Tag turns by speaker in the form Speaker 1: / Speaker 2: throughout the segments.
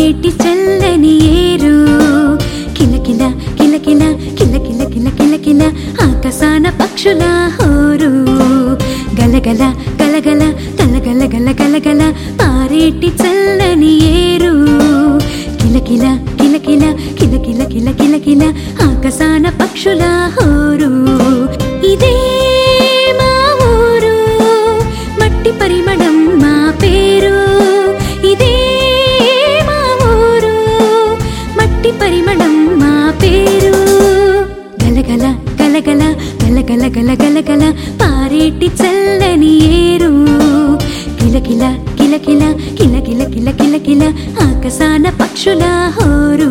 Speaker 1: పారేటి చల్లని ఏరు కిలకిల కిలకిల కిలకిల కిల కిలకిల ఆకాశాన పక్షుల హోరు గలగల గలగల గలగల గల గలగల పారేటి చల్లని ఏరు కిలకిల కిలకిల కిలకిల కిల కిలకిల ఆకాశాన పక్షుల హోరు ఇదే మా ఊరు మట్టి పరిమళం మా పేరు ఇదే మా ఊరు మట్టి పరిమళం మా పేరు గలగల గలగల గలగల గల గలగల పారేటి చల్లని ఏరు కిలకిల కిలకిల కిలకిల కిల కిలకిల ఆకాశాన పక్షుల హోరు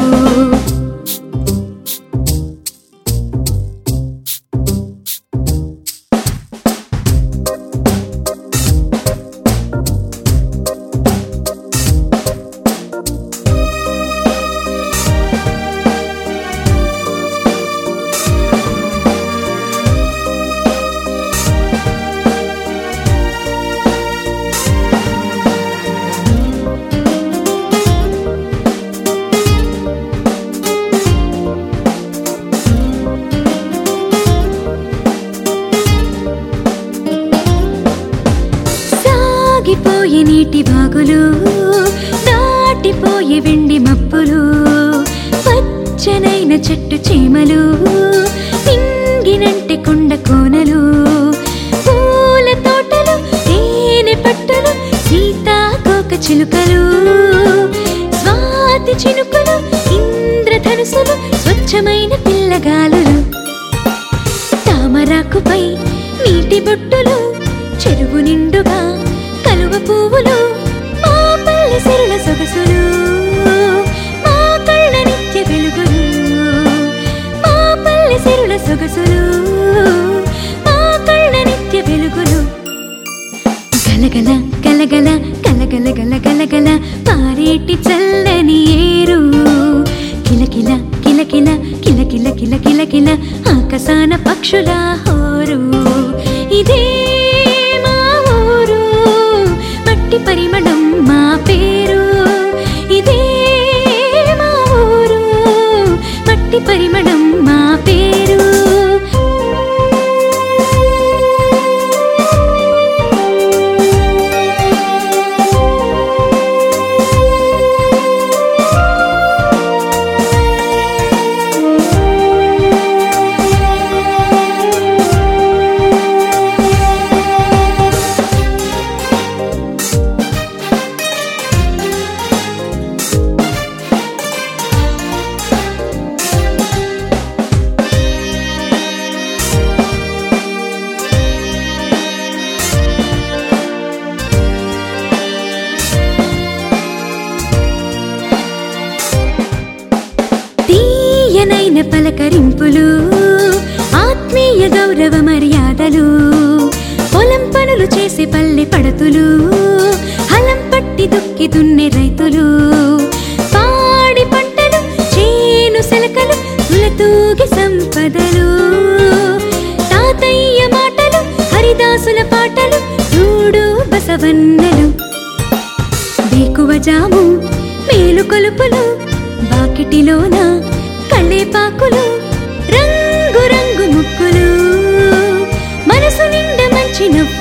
Speaker 1: సాగిపోయే నీటి బాగులు దాటిపోయే వెండి మప్పులు పచ్చనైన చెట్టు చీమలు ఇంగినంటి కొండ కోనలు పూల తోటలు తేనె పట్టులు సీతాకోక చిలుకలు స్వాతి చినుకులు ఇంద్రధనుసులు స్వచ్ఛమైన పిల్లగాలులు తామరాకుపై నీటి బొట్టులు చెరువు నిండుగా కలువ పువ్వులు మా పల్లె సిరుల సొగసులు మా కళ్ళ నిత్య వెలుగులు మా పల్లె సిరుల సొగసులు మా కళ్ళ నిత్య వెలుగులు గలగల గలగల గలగల గల గలగల పారేటి చల్లని ఏరు కిలకిల కిలకిల కిలకిల కిల కిలకిల ఆకాశాన పక్షుల హోరు ఇదే మా ఊరు మట్టి పరిమళం మా పేరు ఇదే మా ఊరు మట్టి పరిమళం మా పేరు తీయనైన పలకరింపులు ఆత్మీయ గౌరవ మర్యాదలు పొలం పనులు చేసే పల్లె పడతులు హలం పట్టి దుక్కి దున్నే రైతులు పాడి పంటలు చేను సెలకలు తులతూగి సంపదలు తాతయ్య మాటలు హరిదాసుల పాటలు చూడు బసవన్నలు వేకువ జాము మేలు కొలుపులు బాకిటిలోన కళ్ళేపాకులు రంగు రంగు ముక్కులు మనసు నిండా మంచి నవ్వు